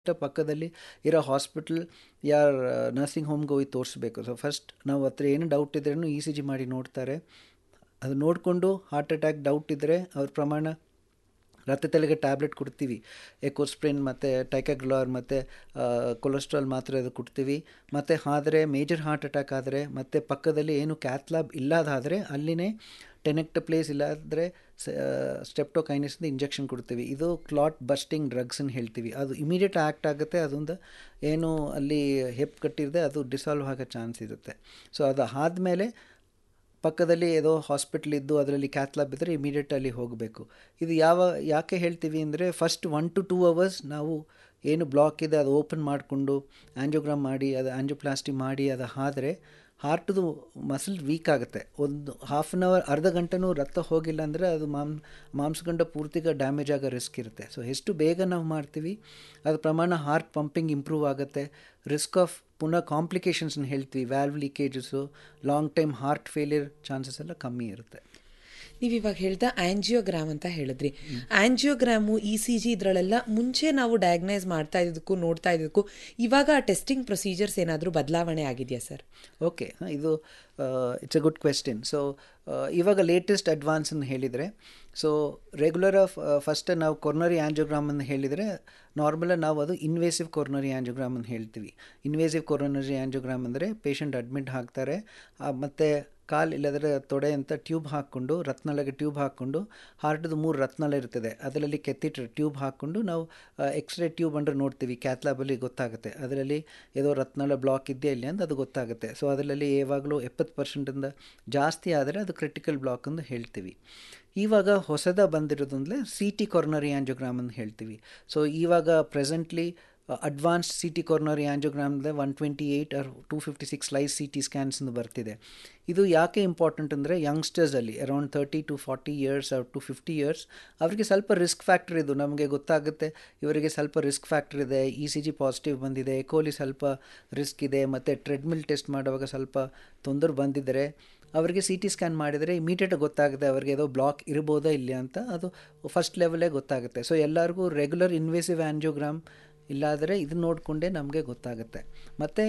ಪಕ್ಕದಲ್ಲಿ ಇರೋ ಹಾಸ್ಪಿಟಲ್ ಯಾರ್ ನರ್ಸಿಂಗ್ ಹೋಮ್ಗೆ ಹೋಗಿ ತೋರಿಸ್ಬೇಕು ಸೊ ಫಸ್ಟ್ ನಾವು ಹತ್ರ ಏನು ಡೌಟ್ ಇದ್ರೂ ಇ ಸಿ ಜಿ ಮಾಡಿ ನೋಡ್ತಾರೆ ಅದು ನೋಡಿಕೊಂಡು ಹಾರ್ಟ್ ಅಟ್ಯಾಕ್ ಡೌಟ್ ಇದ್ದರೆ ಅವ್ರ ಪ್ರಮಾಣ ರಕ್ತದಲ್ಲಿಗೆ ಟ್ಯಾಬ್ಲೆಟ್ ಕೊಡ್ತೀವಿ ಎಕೋಸ್ಪ್ರಿನ್ ಮತ್ತು ಟೈಕಾಗ್ಲಾರ್ ಮತ್ತು ಕೊಲೆಸ್ಟ್ರಾಲ್ ಮಾತ್ರೆ ಅದು ಕೊಡ್ತೀವಿ ಮತ್ತು ಆದರೆ ಮೇಜರ್ ಹಾರ್ಟ್ ಅಟ್ಯಾಕ್ ಆದರೆ ಮತ್ತು ಪಕ್ಕದಲ್ಲಿ ಏನು ಕ್ಯಾಥ್ಲಾಬ್ ಇಲ್ಲದಾದರೆ ಅಲ್ಲಿನೇ ಟೆನೆಕ್ಟ್ ಪ್ಲೇಸ್ ಇಲ್ಲಾದರೆ ಸ್ಟೆಪ್ಟೋಕೈನಿಸ್ದು ಇಂಜೆಕ್ಷನ್ ಕೊಡ್ತೀವಿ ಇದು ಕ್ಲಾಟ್ ಬಸ್ಟಿಂಗ್ ಡ್ರಗ್ಸ್ ಅಂತ ಹೇಳ್ತೀವಿ ಅದು ಇಮಿಡಿಯೇಟ್ ಆ್ಯಕ್ಟ್ ಆಗುತ್ತೆ ಅದೊಂದು ಏನು ಅಲ್ಲಿ ಹೆಪ್ ಕಟ್ಟಿರದೆ ಅದು ಡಿಸಾಲ್ವ್ ಆಗೋ ಚಾನ್ಸ್ ಇರುತ್ತೆ ಸೊ ಅದು ಆದಮೇಲೆ ಪಕ್ಕದಲ್ಲಿ ಏನೋ ಹಾಸ್ಪಿಟ್ಲ್ ಇದ್ದು ಅದರಲ್ಲಿ ಕ್ಯಾಥ್ಲಾಬ್ ಇದ್ದರೆ ಇಮಿಡಿಯೇಟ್ ಅಲ್ಲಿ ಹೋಗಬೇಕು ಇದು ಯಾವ ಯಾಕೆ ಹೇಳ್ತೀವಿ ಅಂದರೆ first one to two hours ನಾವು ಏನು ಬ್ಲಾಕ್ ಇದೆ ಅದು ಓಪನ್ ಮಾಡಿಕೊಂಡು ಆ್ಯಂಜೋಗ್ರಾಮ್ ಮಾಡಿ ಅದು ಆ್ಯಂಜೋಪ್ಲಾಸ್ಟಿ ಮಾಡಿ ಅದು ಆದರೆ ಹಾರ್ಟ್ದು ಮಸಲ್ ವೀಕ್ ಆಗುತ್ತೆ ಒಂದು ಹಾಫ್ ಆನ್ ಅವರ್ ಅರ್ಧ ಗಂಟೆನೂ ರಕ್ತ ಹೋಗಿಲ್ಲ ಅಂದರೆ ಅದು ಮಾಮ್ ಮಾಂಸಖಂಡ ಪೂರ್ತಿಗ ಡ್ಯಾಮೇಜ್ ಆಗೋ ರಿಸ್ಕ್ ಇರುತ್ತೆ ಸೊ ಎಷ್ಟು ಬೇಗ ನಾವು ಮಾಡ್ತೀವಿ ಅದ್ರ ಪ್ರಮಾಣ ಹಾರ್ಟ್ ಪಂಪಿಂಗ್ ಇಂಪ್ರೂವ್ ಆಗುತ್ತೆ ರಿಸ್ಕ್ ಆಫ್ ಪುನಃ ಕಾಂಪ್ಲಿಕೇಶನ್ಸ್ನ ಹೇಳ್ತೀವಿ valve leakages long time heart failure chances ಎಲ್ಲ ಕಮ್ಮಿ ಇರುತ್ತೆ ನೀವು ಇವಾಗ ಹೇಳ್ದ ಆಂಜಿಯೋಗ್ರಾಮ್ ಅಂತ ಹೇಳಿದ್ರಿ ಆಂಜಿಯೋಗ್ರಾಮು ಇ ಸಿ ಜಿ ಇದರಲ್ಲೆಲ್ಲ ಮುಂಚೆ ನಾವು ಡಯಾಗ್ನೈಸ್ ಮಾಡ್ತಾ ಇದ್ದಕ್ಕೂ ನೋಡ್ತಾ ಇದ್ದಕ್ಕೂ ಇವಾಗ ಆ ಟೆಸ್ಟಿಂಗ್ ಪ್ರೊಸೀಜರ್ಸ್ ಏನಾದರೂ ಬದಲಾವಣೆ ಆಗಿದೆಯಾ ಸರ್ ಓಕೆ ಇದು it's a good question so ಇವಾಗ ಲೇಟೆಸ್ಟ್ ಅಡ್ವಾನ್ಸ್ ಅನ್ನು ಹೇಳಿದರೆ ಸೊ ರೆಗ್ಯುಲರ್ ಆಫ್ ಫಸ್ಟ್ ನಾವು ಕೊರ್ನರಿ ಆ್ಯಂಜೋಗ್ರಾಮ್ ಅಂತ ಹೇಳಿದರೆ ನಾರ್ಮಲ್ ನಾವು ಅದು ಇನ್ವೇಸಿವ್ ಕೊರ್ನರಿ ಆ್ಯಂಜೋಗ್ರಾಮ್ ಅಂತ ಹೇಳ್ತೀವಿ ಇನ್ವೇಸಿವ್ ಕೊರ್ನರಿ ಆ್ಯಂಜೋಗ್ರಾಮ್ ಅಂದರೆ ಪೇಷಂಟ್ ಅಡ್ಮಿಟ್ ಹಾಕ್ತಾರೆ ಮತ್ತು ಕಾಲು ಇಲ್ಲದ್ರೆ ತೊಡೆ ಅಂತ ಟ್ಯೂಬ್ ಹಾಕ್ಕೊಂಡು ರತ್ನಳಗೆ ಟ್ಯೂಬ್ ಹಾಕ್ಕೊಂಡು ಹಾರ್ಟ್ದು ಮೂರು ರತ್ನಳ ಇರ್ತದೆ ಅದರಲ್ಲಿ ಕೆತ್ತಿಟ್ರೆ ಟ್ಯೂಬ್ ಹಾಕ್ಕೊಂಡು ನಾವು ಎಕ್ಸ್ರೇ ಟ್ಯೂಬ್ ಅಂದ್ರೆ ನೋಡ್ತೀವಿ ಕ್ಯಾತ್ಲಾಬಲ್ಲಿ ಗೊತ್ತಾಗುತ್ತೆ ಅದರಲ್ಲಿ ಏನೋ ರತ್ನಳ ಬ್ಲಾಕ್ ಇದೆಯಾ ಇಲ್ಲ ಅಂತ ಅದು ಗೊತ್ತಾಗುತ್ತೆ ಸೊ ಅದರಲ್ಲಿ ಯಾವಾಗಲೂ ಎಪ್ಪತ್ತು ಪರ್ಸೆಂಟಿಂದ ಜಾಸ್ತಿ ಆದರೆ ಅದು ಕ್ರಿಟಿಕಲ್ ಬ್ಲಾಕ್ ಅಂತ ಹೇಳ್ತೀವಿ ಇವಾಗ ಹೊಸದ ಬಂದಿರೋದಂದರೆ ಸಿ ಟಿ ಕಾರ್ನರಿ ಆ್ಯಂಜೋಗ್ರಾಮ್ ಅಂತ ಹೇಳ್ತೀವಿ ಸೊ ಇವಾಗ presently advanced C T coronary ಆ್ಯಂಜೋಗ್ರಾಮ್ದೆ one twenty eight or two fifty six slice C T scans ಬರ್ತಿದೆ ಇದು ಯಾಕೆ ಇಂಪಾರ್ಟೆಂಟ್ ಅಂದರೆ ಯಂಗ್ಸ್ಟರ್ಸಲ್ಲಿ around thirty to forty years or to fifty years ಅವರಿಗೆ ಸ್ವಲ್ಪ ರಿಸ್ಕ್ ಫ್ಯಾಕ್ಟ್ರ್ ಇದು ನಮಗೆ ಗೊತ್ತಾಗುತ್ತೆ ಇವರಿಗೆ ಸ್ವಲ್ಪ ರಿಸ್ಕ್ ಫ್ಯಾಕ್ಟ್ರ್ ಇದೆ ಇ ಸಿ ಜಿ ಪಾಸಿಟಿವ್ ಬಂದಿದೆ ಎಕೋಲಿ ಸ್ವಲ್ಪ ರಿಸ್ಕ್ ಇದೆ ಮತ್ತು ಟ್ರೆಡ್ಮಿಲ್ ಟೆಸ್ಟ್ ಮಾಡುವಾಗ ಸ್ವಲ್ಪ ತೊಂದರೆ ಬಂದಿದ್ದರೆ ಅವರಿಗೆ ಸಿ ಟಿ ಸ್ಕ್ಯಾನ್ ಮಾಡಿದರೆ ಇಮಿಡಿಯೇಟ್ ಗೊತ್ತಾಗುತ್ತೆ ಅವ್ರಿಗೆ ಏನೋ ಬ್ಲಾಕ್ ಇರ್ಬೋದಾ ಇಲ್ಲ ಅಂತ ಅದು ಫಸ್ಟ್ ಲೆವೆಲೇ ಗೊತ್ತಾಗುತ್ತೆ ಸೊ ಎಲ್ಲರಿಗೂ ರೆಗ್ಯುಲರ್ ಇನ್ವೇಸಿವ್ ಆ್ಯಂಜಿಯೋಗ್ರಾಮ್ ಇಲ್ಲಾದರೆ ಇದು ನೋಡಿಕೊಂಡೇ ನಮಗೆ ಗೊತ್ತಾಗುತ್ತೆ ಮತ್ತು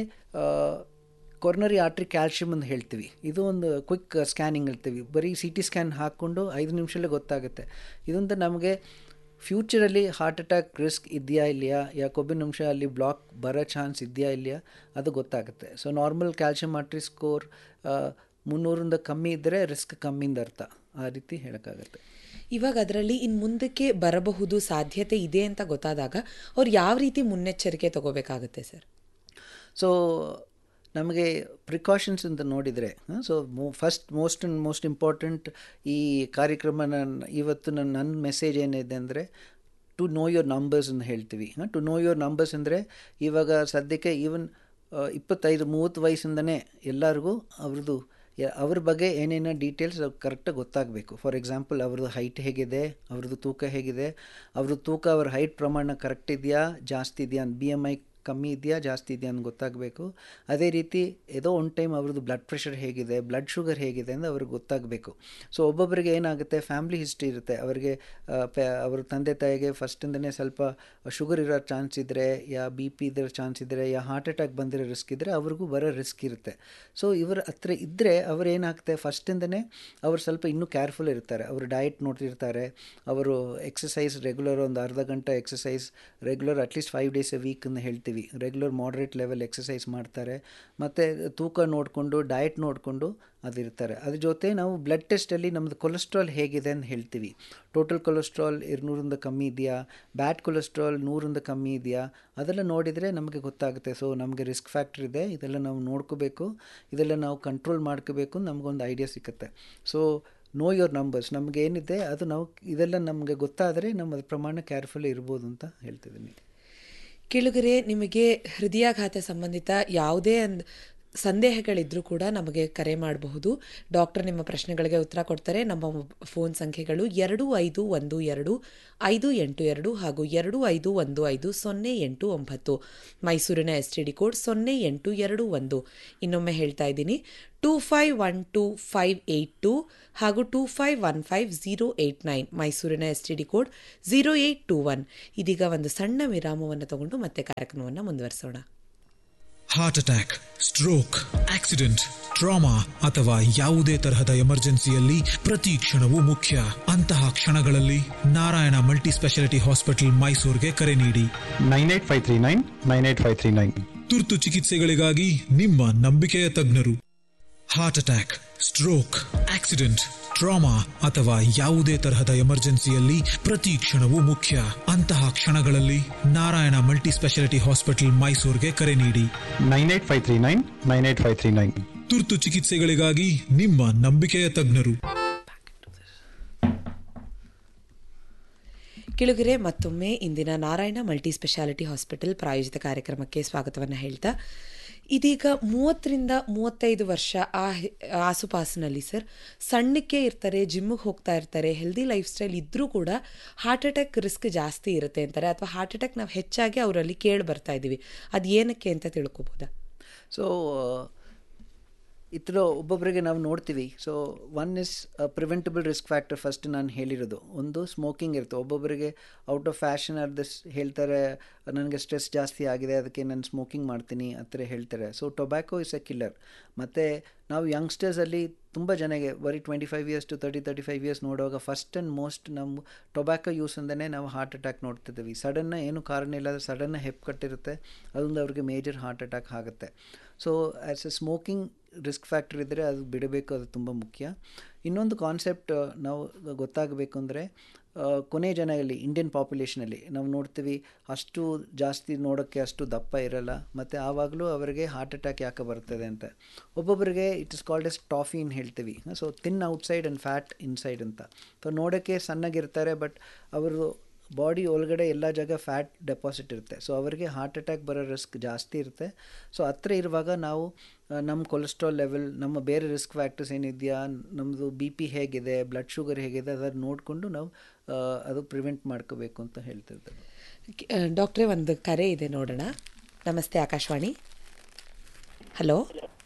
ಕೊರ್ನರಿ ಆರ್ಟ್ರಿ ಕ್ಯಾಲ್ಶಿಯಮ್ ಅಂತ ಹೇಳ್ತೀವಿ ಇದು ಒಂದು ಕ್ವಿಕ್ ಸ್ಕ್ಯಾನಿಂಗ್ ಹೇಳ್ತೀವಿ ಬರೀ ಸಿ ಟಿ ಸ್ಕ್ಯಾನ್ ಹಾಕ್ಕೊಂಡು ಐದು ನಿಮಿಷಲ್ಲೇ ಗೊತ್ತಾಗುತ್ತೆ ಇದೊಂದು ನಮಗೆ ಫ್ಯೂಚರಲ್ಲಿ ಹಾರ್ಟ್ ಅಟ್ಯಾಕ್ ರಿಸ್ಕ್ ಇದೆಯಾ ಇಲ್ಲಯಾ ಯಾ ಕೊಬ್ಬಿನಾಂಶ ಅಲ್ಲಿ ಬ್ಲಾಕ್ ಬರೋ ಚಾನ್ಸ್ ಇದೆಯಾ ಇಲ್ಲಯಾ ಅದು ಗೊತ್ತಾಗುತ್ತೆ so normal calcium artery score ಮುನ್ನೂರಿಂದ ಕಮ್ಮಿ ಇದ್ದರೆ ರಿಸ್ಕ್ ಕಮ್ಮಿಂದ ಅರ್ಥ ಆ ರೀತಿ ಹೇಳೋಕ್ಕಾಗತ್ತೆ ಇವಾಗ ಅದರಲ್ಲಿ ಇನ್ನು ಮುಂದಕ್ಕೆ ಬರಬಹುದು ಸಾಧ್ಯತೆ ಇದೆ ಅಂತ ಗೊತ್ತಾದಾಗ ಅವ್ರು ಯಾವ ರೀತಿ ಮುನ್ನೆಚ್ಚರಿಕೆ ತಗೋಬೇಕಾಗುತ್ತೆ ಸರ್ ಸೊ ನಮಗೆ ಪ್ರಿಕಾಷನ್ಸ್ ಅಂತ ನೋಡಿದರೆ ಸೊ ಮೋ first most and most important ಈ ಕಾರ್ಯಕ್ರಮ ನನ್ನ ಇವತ್ತು ನನ್ನ ನನ್ನ ಮೆಸೇಜ್ ಏನಿದೆ ಅಂದರೆ ಟು ನೋ ಯೋರ್ ನಂಬರ್ಸ್ ಅಂತ ಹೇಳ್ತೀವಿ ಟು ನೋ ಯೋರ್ ನಂಬರ್ಸ್ ಅಂದರೆ ಇವಾಗ ಸದ್ಯಕ್ಕೆ ಈವನ್ ಇಪ್ಪತ್ತೈದು ಮೂವತ್ತು ವಯಸ್ಸಿಂದನೇ ಎಲ್ಲರಿಗೂ ಅವ್ರದ್ದು ಅವ್ರ ಬಗ್ಗೆ ಏನೇನೋ ಡೀಟೇಲ್ಸ್ ಕರೆಕ್ಟಾಗಿ ಗೊತ್ತಾಗಬೇಕು ಫಾರ್ ಎಕ್ಸಾಂಪಲ್ ಅವ್ರದ್ದು ಹೈಟ್ ಹೇಗಿದೆ ಅವ್ರದ್ದು ತೂಕ ಹೇಗಿದೆ ಅವ್ರದ್ದು ತೂಕ ಅವ್ರ ಹೈಟ್ ಪ್ರಮಾಣ ಕರೆಕ್ಟ್ ಇದೆಯಾ ಜಾಸ್ತಿ ಇದೆಯಾ ಬಿ ಎಮ್ ಐ ಕಮ್ಮಿ ಇದೆಯಾ ಜಾಸ್ತಿ ಇದೆಯಾ ಅಂತ ಗೊತ್ತಾಗಬೇಕು ಅದೇ ರೀತಿ ಏನೋ ಒಂದು ಟೈಮ್ ಅವ್ರದ್ದು ಬ್ಲಡ್ ಪ್ರೆಷರ್ ಹೇಗಿದೆ ಬ್ಲಡ್ ಶುಗರ್ ಹೇಗಿದೆ ಅಂತ ಅವ್ರಿಗೆ ಗೊತ್ತಾಗಬೇಕು ಸೊ ಒಬ್ಬೊಬ್ಬರಿಗೆ ಏನಾಗುತ್ತೆ ಫ್ಯಾಮ್ಲಿ ಹಿಸ್ಟ್ರಿ ಇರುತ್ತೆ ಅವರಿಗೆ ಅವ್ರ ತಂದೆ ತಾಯಿಗೆ ಫಸ್ಟಿಂದನೇ ಸ್ವಲ್ಪ ಶುಗರ್ ಇರೋ ಚಾನ್ಸ್ ಇದ್ದರೆ ಯಾ ಬಿ ಪಿ ಇರೋ ಚಾನ್ಸ್ ಇದ್ದರೆ ಯಾ ಹಾರ್ಟ್ ಅಟ್ಯಾಕ್ ಬಂದಿರೋ ರಿಸ್ಕ್ ಇದ್ದರೆ ಅವ್ರಿಗೂ ಬರೋ ರಿಸ್ಕ್ ಇರುತ್ತೆ ಸೊ ಇವರ ಹತ್ರ ಇದ್ದರೆ ಅವ್ರು ಏನಾಗುತ್ತೆ ಫಸ್ಟಿಂದನೇ ಅವ್ರು ಸ್ವಲ್ಪ ಇನ್ನೂ ಕೇರ್ಫುಲ್ ಇರ್ತಾರೆ ಅವರು ಡಯಟ್ ನೋಡ್ತಿರ್ತಾರೆ ಅವರು ಎಕ್ಸಸೈಸ್ ರೆಗ್ಯುಲರ್ ಒಂದು ಅರ್ಧ ಗಂಟೆ exercise regular at least five days a week ಅಂತ ಹೇಳ್ತೀವಿ ರೆಗ್ಯುಲರ್ ಮಾಡ್ರೇಟ್ ಲೆವೆಲ್ ಎಕ್ಸಸೈಸ್ ಮಾಡ್ತಾರೆ ಮತ್ತು ತೂಕ ನೋಡಿಕೊಂಡು ಡಯಟ್ ನೋಡಿಕೊಂಡು ಅದಿರ್ತಾರೆ ಅದ್ರ ಜೊತೆ ನಾವು ಬ್ಲಡ್ ಟೆಸ್ಟಲ್ಲಿ ನಮ್ಮದು ಕೊಲೆಸ್ಟ್ರಾಲ್ ಹೇಗಿದೆ ಅಂತ ಹೇಳ್ತೀವಿ ಟೋಟಲ್ ಕೊಲೆಸ್ಟ್ರಾಲ್ ಇರ್ನೂರಿಂದ ಕಮ್ಮಿ ಇದೆಯಾ ಬ್ಯಾಡ್ ಕೊಲೆಸ್ಟ್ರಾಲ್ ನೂರಿಂದ ಕಮ್ಮಿ ಇದೆಯಾ ಅದೆಲ್ಲ ನೋಡಿದರೆ ನಮಗೆ ಗೊತ್ತಾಗುತ್ತೆ ಸೊ ನಮಗೆ ರಿಸ್ಕ್ ಫ್ಯಾಕ್ಟ್ರ್ ಇದೆ ಇದೆಲ್ಲ ನಾವು ನೋಡ್ಕೋಬೇಕು ಇದೆಲ್ಲ ನಾವು ಕಂಟ್ರೋಲ್ ಮಾಡ್ಕೋಬೇಕು ನಮಗೊಂದು ಐಡಿಯಾ ಸಿಗುತ್ತೆ ಸೊ ನೋ ಯೋರ್ ನಂಬರ್ಸ್ ನಮಗೆ ಏನಿದೆ ಅದು ನಾವು ಇದೆಲ್ಲ ನಮಗೆ ಗೊತ್ತಾದರೆ ನಮ್ಮ ಅದ್ರ ಪ್ರಮಾಣ ಕೇರ್ಫುಲ್ ಇರ್ಬೋದು ಅಂತ ಹೇಳ್ತಿದ್ದೀನಿ ಕೆಳಗರೆ ನಿಮಗೆ ಹೃದಯಾಘಾತ ಸಂಬಂಧಿತ ಯಾವುದೇ ಒಂದು ಸಂದೇಹಗಳಿದ್ರೂ ಕೂಡ ನಮಗೆ ಕರೆ ಮಾಡಬಹುದು ಡಾಕ್ಟರ್ ನಿಮ್ಮ ಪ್ರಶ್ನೆಗಳಿಗೆ ಉತ್ತರ ಕೊಡ್ತಾರೆ ನಮ್ಮ ಫೋನ್ ಸಂಖ್ಯೆಗಳು ಎರಡು ಐದು ಒಂದು ಎರಡು ಐದು ಎಂಟು ಎರಡು ಹಾಗೂ ಎರಡು ಐದು ಒಂದು ಐದು ಸೊನ್ನೆ ಎಂಟು ಒಂಬತ್ತು ಮೈಸೂರಿನ ಎಸ್ ಟಿ ಡಿ ಕೋಡ್ ಸೊನ್ನೆ ಎಂಟು ಎರಡು ಒಂದು ಇನ್ನೊಮ್ಮೆ ಹೇಳ್ತಾ ಇದ್ದೀನಿ two five one two five eight two ಹಾಗೂ two five one five zero eight nine ಮೈಸೂರಿನ S T D code zero eight two one ಇದೀಗ ಒಂದು ಸಣ್ಣ ವಿರಾಮವನ್ನು ತಗೊಂಡು ಮತ್ತೆ ಕಾರ್ಯಕ್ರಮವನ್ನು ಮುಂದುವರಿಸೋಣ heart attack stroke accident trauma ಅಥವಾ ಯಾವುದೇ ತರಹದ ಎಮರ್ಜೆನ್ಸಿಯಲ್ಲಿ ಪ್ರತಿ ಕ್ಷಣವೂ ಮುಖ್ಯ ಅಂತಹ ಕ್ಷಣಗಳಲ್ಲಿ ನಾರಾಯಣ ಮಲ್ಟಿ ಸ್ಪೆಷಾಲಿಟಿ ಹಾಸ್ಪಿಟಲ್ ಮೈಸೂರಿಗೆ ಕರೆ ನೀಡಿ nine eight five three nine nine eight five three nine ತುರ್ತು ಚಿಕಿತ್ಸೆಗಳಿಗಾಗಿ ನಿಮ್ಮ ನಂಬಿಕೆಯ ತಜ್ಞರು heart attack stroke accident trauma ಅಥವಾ ಯಾವುದೇ ತರಹದ ಎಮರ್ಜೆನ್ಸಿಯಲ್ಲಿ ಪ್ರತಿ ಕ್ಷಣವೂ ಮುಖ್ಯ ಅಂತಹ ಕ್ಷಣಗಳಲ್ಲಿ ನಾರಾಯಣ ಮಲ್ಟಿ ಸ್ಪೆಷಾಲಿಟಿ ಹಾಸ್ಪಿಟಲ್ ಮೈಸೂರಿಗೆ ಕರೆ ನೀಡಿ nine eight five three nine nine eight five three nine ತುರ್ತು ಚಿಕಿತ್ಸೆಗಳಿಗಾಗಿ ನಿಮ್ಮ ನಂಬಿಕೆಯ ತಜ್ಞರು ಕಿಳುಗೆರೆ ಮತ್ತೊಮ್ಮೆ ಇಂದಿನ ನಾರಾಯಣ ಮಲ್ಟಿ ಸ್ಪೆಷಾಲಿಟಿ ಹಾಸ್ಪಿಟಲ್ ಪ್ರಾಯೋಜಿತ ಕಾರ್ಯಕ್ರಮಕ್ಕೆ ಸ್ವಾಗತವನ್ನು ಹೇಳ್ತಾ ಇದೀಗ ಮೂವತ್ತರಿಂದ ಮೂವತ್ತೈದು ವರ್ಷ ಆ ಆಸುಪಾಸಿನಲ್ಲಿ ಸರ್ ಸಣ್ಣಕ್ಕೆ ಇರ್ತಾರೆ ಜಿಮ್ಮಿಗೆ ಹೋಗ್ತಾ ಇರ್ತಾರೆ ಹೆಲ್ದಿ ಲೈಫ್ ಸ್ಟೈಲ್ ಇದ್ದರೂ ಕೂಡ ಹಾರ್ಟ್ ಅಟ್ಯಾಕ್ ರಿಸ್ಕ್ ಜಾಸ್ತಿ ಇರುತ್ತೆ ಅಂತಾರೆ ಅಥವಾ ಹಾರ್ಟ್ ಅಟ್ಯಾಕ್ ನಾವು ಹೆಚ್ಚಾಗಿ ಅವರಲ್ಲಿ ಕೇಳಿ ಬರ್ತಾ ಇದ್ದೀವಿ ಅದು ಏನಕ್ಕೆ ಅಂತ ತಿಳ್ಕೊಬೋದಾ ಸೊ ಈ ಥರ ಒಬ್ಬೊಬ್ಬರಿಗೆ ನಾವು ನೋಡ್ತೀವಿ so one is preventable risk factor first ನಾನು ಹೇಳಿರೋದು ಒಂದು ಸ್ಮೋಕಿಂಗ್ ಇರುತ್ತೆ ಒಬ್ಬೊಬ್ಬರಿಗೆ out of fashion or this ಹೇಳ್ತಾರೆ ನನಗೆ ಸ್ಟ್ರೆಸ್ ಜಾಸ್ತಿ ಆಗಿದೆ ಅದಕ್ಕೆ ನಾನು ಸ್ಮೋಕಿಂಗ್ ಮಾಡ್ತೀನಿ ಆ ಥರ ಹೇಳ್ತಾರೆ so tobacco is a killer ಮತ್ತು ನಾವು ಯಂಗ್ಸ್ಟರ್ಸಲ್ಲಿ ತುಂಬ ಜನಗೆ ಬರೀ twenty five years to thirty thirty five years ನೋಡುವಾಗ ಫಸ್ಟ್ ಆ್ಯಂಡ್ ಮೋಸ್ಟ್ ನಮ್ಮ ಟೊಬ್ಯಾಕೋ ಯೂಸಿಂದನೇ ನಾವು ಹಾರ್ಟ್ ಅಟ್ಯಾಕ್ ನೋಡ್ತಿದ್ದೀವಿ ಸಡನ್ನ ಏನು ಕಾರಣ ಇಲ್ಲ ಸಡನ್ನ ಹೆಪ್ ಕಟ್ಟಿರುತ್ತೆ ಅದೊಂದು ಅವ್ರಿಗೆ ಮೇಜರ್ ಹಾರ್ಟ್ ಅಟ್ಯಾಕ್ ಆಗುತ್ತೆ so as a smoking risk factor ಇದ್ದರೆ ಅದು ಬಿಡಬೇಕು ಅದು ತುಂಬ ಮುಖ್ಯ ಇನ್ನೊಂದು ಕಾನ್ಸೆಪ್ಟ್ ನಾವು ಗೊತ್ತಾಗಬೇಕು ಅಂದರೆ ಕೊನೆ ಜನದಲ್ಲಿ ಇಂಡಿಯನ್ ಪಾಪ್ಯುಲೇಷನಲ್ಲಿ ನಾವು ನೋಡ್ತೀವಿ ಅಷ್ಟು ಜಾಸ್ತಿ ನೋಡೋಕ್ಕೆ ಅಷ್ಟು ದಪ್ಪ ಇರಲ್ಲ ಮತ್ತು ಆವಾಗಲೂ ಅವರಿಗೆ ಹಾರ್ಟ್ ಅಟ್ಯಾಕ್ ಯಾಕೆ ಬರ್ತದೆ ಅಂತ ಒಬ್ಬೊಬ್ಬರಿಗೆ ಇಟ್ ಇಸ್ ಕಾಲ್ಡ್ ಎಸ್ ಟಾಫಿನ್ ಹೇಳ್ತೀವಿ so thin outside and fat inside ಅಂತ ಸೊ ನೋಡೋಕ್ಕೆ ಸಣ್ಣಗಿರ್ತಾರೆ ಬಟ್ ಅವರು ಬಾಡಿ ಒಳಗಡೆ ಎಲ್ಲ ಜಾಗ ಫ್ಯಾಟ್ ಡೆಪಾಸಿಟ್ ಇರುತ್ತೆ ಸೊ ಅವರಿಗೆ ಹಾರ್ಟ್ ಅಟ್ಯಾಕ್ ಬರೋ ರಿಸ್ಕ್ ಜಾಸ್ತಿ ಇರುತ್ತೆ ಸೊ ಹತ್ರ ಇರುವಾಗ ನಾವು ನಮ್ಮ ಕೊಲೆಸ್ಟ್ರಾಲ್ ಲೆವೆಲ್ ನಮ್ಮ ಬೇರೆ ರಿಸ್ಕ್ ಫ್ಯಾಕ್ಟರ್ಸ್ ಏನಿದೆಯಾ ನಮ್ಮದು ಬಿ ಪಿ ಹೇಗಿದೆ ಬ್ಲಡ್ ಶುಗರ್ ಹೇಗಿದೆ ಅದನ್ನು ನೋಡಿಕೊಂಡು ನಾವು ಅದು ಪ್ರಿವೆಂಟ್ ಮಾಡ್ಕೋಬೇಕು ಅಂತ ಹೇಳ್ತಿರ್ತೇವೆ ಡಾಕ್ಟ್ರೇ ಒಂದು ಕರೆ ಇದೆ ನೋಡೋಣ ನಮಸ್ತೆ Akashvani hello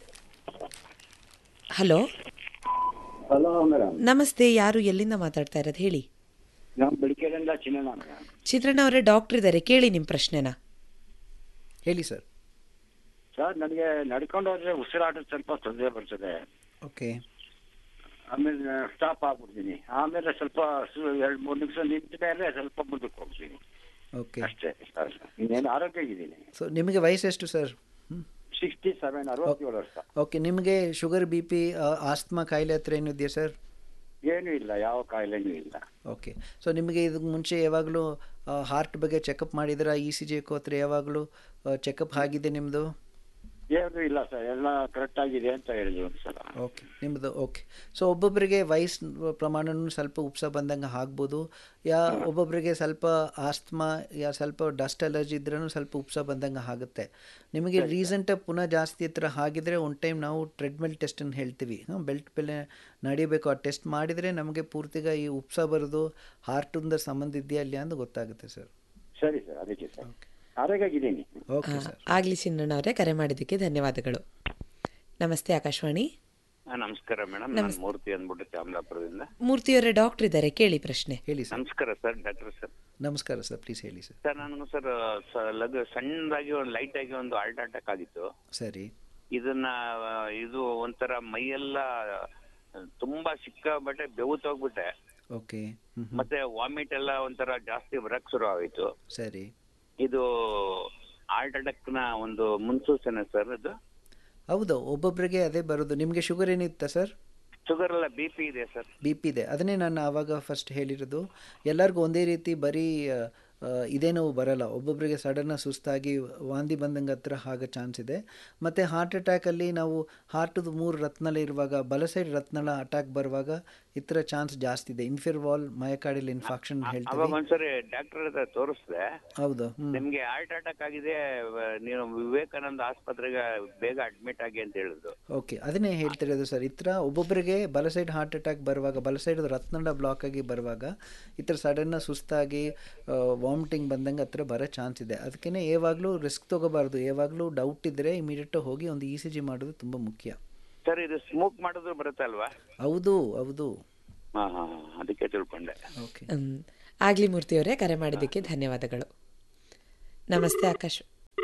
hello hello madam ನಮಸ್ತೆ ಯಾರು ಎಲ್ಲಿಂದ ಮಾತಾಡ್ತಾ ಇರೋದು ಹೇಳಿ ನಾವು ಬೆಳಿಗ್ಗೆಯಿಂದ ಚಿನ್ನಣ್ಣ ಮೇಡಮ್ ಚಿತ್ರಣ್ಣ ಅವರೇ ಡಾಕ್ಟರ್ ಇದ್ದಾರೆ ಕೇಳಿ ನಿಮ್ಮ ಪ್ರಶ್ನೆನ ಹೇಳಿ ಸರ್ ಸರ್ ನನಗೆ ನಡ್ಕೊಂಡು ಹೋದ್ರೆ ಉಸಿರಾಟದ ಸ್ವಲ್ಪ ತೊಂದರೆ ಬರ್ತದೆ ಓಕೆ ಆಮೇಲೆ ಸ್ಟಾಪ್ ಆಗ್ಬಿಡ್ತೀನಿ ಆಮೇಲೆ ಸ್ವಲ್ಪ ಸು- ಎರಡ್ ಮೂರು ನಿಮಿಷ ನಿಂತ ಮೇಲೆ ಸ್ವಲ್ಪ ಮುಂದಕ್ಕೆ ಹೋಗ್ತೀನಿ ಓಕೆ ಅಷ್ಟೇ ಸರ್ ಇನ್ನೇನು ಆರೋಗ್ಯ ಇದ್ದೀನಿ ಸೊ ನಿಮಗೆ ವಯಸ್ಸೆಷ್ಟು ಸರ್ ಹ್ಞೂ ಸಿಕ್ಸ್ಟಿ ಸೆವೆನ್ ಅರವತ್ತೇಳು ವರ್ಷ ಓಕೆ ನಿಮಗೆ ಶುಗರ್ ಬಿ ಪಿ ಆಸ್ತಮಾ ಕಾಯಿಲೆ ಹತ್ರ ಏನು ಇದೆಯಾ ಸರ್ ಏನೂ ಇಲ್ಲ ಯಾವ ಕಾಯಿಲೆನೂ ಇಲ್ಲ ಓಕೆ ಸೊ ನಿಮಗೆ ಇದಕ್ಕೆ ಮುಂಚೆ ಯಾವಾಗಲೂ ಹಾರ್ಟ್ ಬಗ್ಗೆ ಚೆಕಪ್ ಮಾಡಿದಿರಾ ಇ ಸಿ ಜಿ ಹತ್ರ ಯಾವಾಗಲೂ ಚೆಕಪ್ ಆಗಿದೆ ನಿಮ್ಮದು ಏನೂ ಇಲ್ಲ ಸರ್ ಎಲ್ಲ ಕರೆಕ್ಟ್ ಆಗಿದೆ ಅಂತ ಹೇಳಿದ್ರು ಒಂದ್ಸಲ ಓಕೆ ನಿಮ್ಮದು ಓಕೆ ಸೊ ಒಬ್ಬೊಬ್ಬರಿಗೆ ವಯಸ್ಸು ಪ್ರಮಾಣನೂ ಸ್ವಲ್ಪ ಉಪ್ಸ ಬಂದಂಗೆ ಆಗ್ಬೋದು ಯಾ ಒಬ್ಬೊಬ್ಬರಿಗೆ ಸ್ವಲ್ಪ ಆಸ್ತಮಾ ಯಾ ಸ್ವಲ್ಪ ಡಸ್ಟ್ ಅಲರ್ಜಿ ಇದ್ರೂ ಸ್ವಲ್ಪ ಉಪ್ಸ ಬಂದಂಗೆ ಆಗುತ್ತೆ ನಿಮಗೆ ರೀಸೆಂಟಾಗಿ ಪುನಃ ಜಾಸ್ತಿ ಹತ್ರ ಆಗಿದ್ರೆ ಒಂದು ಟೈಮ್ ನಾವು ಟ್ರೆಡ್ಮಿಲ್ ಟೆಸ್ಟನ್ನು ಹೇಳ್ತೀವಿ ಬೆಲ್ಟ್ ಬೆಲೆ ನಡಿಬೇಕು ಆ ಟೆಸ್ಟ್ ಮಾಡಿದರೆ ನಮಗೆ ಪೂರ್ತಿಗ ಈ ಉಪ್ಸ ಬರೋದು ಹಾರ್ಟಿಂದ ಸಂಬಂಧ ಇದೆಯಾ ಇಲ್ಲ ಅಂತ ಗೊತ್ತಾಗುತ್ತೆ ಸರ್ ಸರಿ ಸರ್ ಅದಕ್ಕೆ ಸರ್ ಆರೋಗ್ಯವಾಗಿದ್ದೀನಿ ಓಕೆ ಸರ್ ಆಗ್ಲಿ ಚಿನ್ನಣ್ಣ ಅವರೇ ಕರೆ ಮಾಡಿದ್ದಕ್ಕೆ ಧನ್ಯವಾದಗಳು ನಮಸ್ತೆ ಆಕಾಶವಾಣಿ ಹಾ, ನಮಸ್ಕಾರ ಮೇಡಮ್ ನಾನು ಮೂರ್ತಿ ಅಂದ್ಬಿಟ್ಟು ಚಾಮರಾಪುರದಿಂದ ಮೂರ್ತಿಯವರೇ ಡಾಕ್ಟರ್ ಇದ್ದಾರೆ ಕೇಳಿ ಪ್ರಶ್ನೆ ಹೇಳಿ ಸರ್ ನಮಸ್ಕಾರ ಸರ್ ಡಾಕ್ಟರ್ ಸರ್ ನಮಸ್ಕಾರ ಸರ್ ಪ್ಲೀಸ್ ಹೇಳಿ ಸರ್ ಸರ್ ನನಗೂ ಸರ್ ಸ- ಲಘು ಸಣ್ಣದಾಗಿ ಒಂದು ಲೈಟ್ ಆಗಿ ಒಂದು ಹಾರ್ಟ್ ಅಟ್ಯಾಕ್ ಆಗಿತ್ತು ಸರಿ ಇದನ್ನ ಆ, ಇದು ಒಂಥರ ಮೈಯೆಲ್ಲ ತುಂಬಾ ಸಿಕ್ಕಾಬಟ್ಟೆ ಬೆವುತೋಗ್ಬಿಟ್ಟೆ ಓಕೆ ಹ್ಞೂ ಮತ್ತೆ ವಾಮಿಟ್ ಎಲ್ಲ ಒಂಥರ ಜಾಸ್ತಿ ಬರಕ್ ಶುರು ಆಯ್ತು ಸರಿ ಇದು ಹಾರ್ಟ್ ಅಟ್ಯಾಕ್ ನ ಒಂದು ಮುನ್ಸೂಚನೆ ಸರ್ ಅದು ಹೌದು ಒಬ್ಬೊಬ್ಬರಿಗೆ ಅದೇ ಬರೋದು ನಿಮಗೆ ಶುಗರ್ ಏನಿತ್ತಾ ಸರ್ ಶುಗರ್ ಎಲ್ಲ ಬಿ ಪಿ ಇದೆ ಸರ್ ಬಿ ಪಿ ಇದೆ ಅದನ್ನೇ ನಾನು ಆವಾಗ ಫಸ್ಟ್ ಹೇಳಿರೋದು ಎಲ್ಲರಿಗೂ ಒಂದೇ ರೀತಿ ಬರೀ ಆ, ಇದೇ ನೋವು ಬರಲ್ಲ ಒಬ್ಬೊಬ್ಬರಿಗೆ ಸಡನ್ನಾಗಿ ಸುಸ್ತಾಗಿ ವಾಂತಿ ಬಂದಂಗೆ ಹತ್ರ ಆಗೋ ಚಾನ್ಸ್ ಇದೆ ಮತ್ತು ಹಾರ್ಟ್ ಅಟ್ಯಾಕಲ್ಲಿ ನಾವು ಹಾರ್ಟದು ಮೂರು ರತ್ನಳ ಇರುವಾಗ ಬಲ ಸೈಡ್ ರತ್ನಳ ಅಟ್ಯಾಕ್ ಬರುವಾಗ ಈ ಥರ ಚಾನ್ಸ್ ಜಾಸ್ತಿ ಇದೆ ಇನ್ಫಿರ್ ವಾಲ್ ಮಯಕಾಡಿಲ್ ಇನ್ಫಾಕ್ಷನ್ ಅವಾಗ ಹೇಳ್ತೀವಿ ಒಂದ್ಸರಿ ಡಾಕ್ಟರ್ ಹತ್ರ ತೋರಿಸ್ದೆ ಹೌದು ಹ್ಞೂ ನಿಮ್ಗೆ ಹಾರ್ಟ್ ಅಟ್ಯಾಕ್ ಆಗಿದೆ ವ- ನೀವು ವಿವೇಕಾನಂದ ಆಸ್ಪತ್ರೆಗೆ ಬೇಗ ಅಡ್ಮಿಟ್ ಆಗಿ ಅಂತ ಹೇಳಿದ್ರು ಓಕೆ ಅದನ್ನೇ ಹೇಳ್ತಿರೋದು ಸರ್ ಈ ಥರ ಒಬ್ಬೊಬ್ಬರಿಗೆ ಬಲ ಸೈಡ್ ಹಾರ್ಟ್ ಅಟ್ಯಾಕ್ ಬರುವಾಗ ಬಲ ಸೈಡ್ ರತ್ನಡ ಬ್ಲಾಕ್ ಆಗಿ ಬರುವಾಗ ಈ ಥರ ಸಡನ್ನ ಸುಸ್ತಾಗಿ ವಾಮಿಟಿಂಗ್ ಬಂದಂಗೆ ಹತ್ರ ಬರೋ ಚಾನ್ಸ್ ಇದೆ ಅದಕ್ಕೇ ಯಾವಾಗಲೂ ರಿಸ್ಕ್ ತೊಗೋಬಾರ್ದು ಯಾವಾಗಲೂ ಡೌಟ್ ಇದ್ದರೆ ಇಮಿಡಿಯೇಟ್ ಹೋಗಿ ಒಂದು ಇ ಸಿ ಜಿ ಮಾಡೋದು ತುಂಬ ಮುಖ್ಯ ಸರ್ ಇದು ಸ್ಮೋಕ್ ಮಾಡಿದ್ರು ಬರುತ್ತೆ ಅಲ್ವಾ ಹೌದು ಹೌದು ಹಾ ಹಾ ಹಾ, ಅದಕ್ಕೆ ತಿಳ್ಕೊಂಡೆ ಓಕೆ ಹ್ಮ್. ಆಗ್ಲಿ ಮೂರ್ತಿಯವರೇ ಕರೆ ಮಾಡಿದ್ದಕ್ಕೆ ಧನ್ಯವಾದಗಳು ನಮಸ್ತೆ ಆಕಾಶ್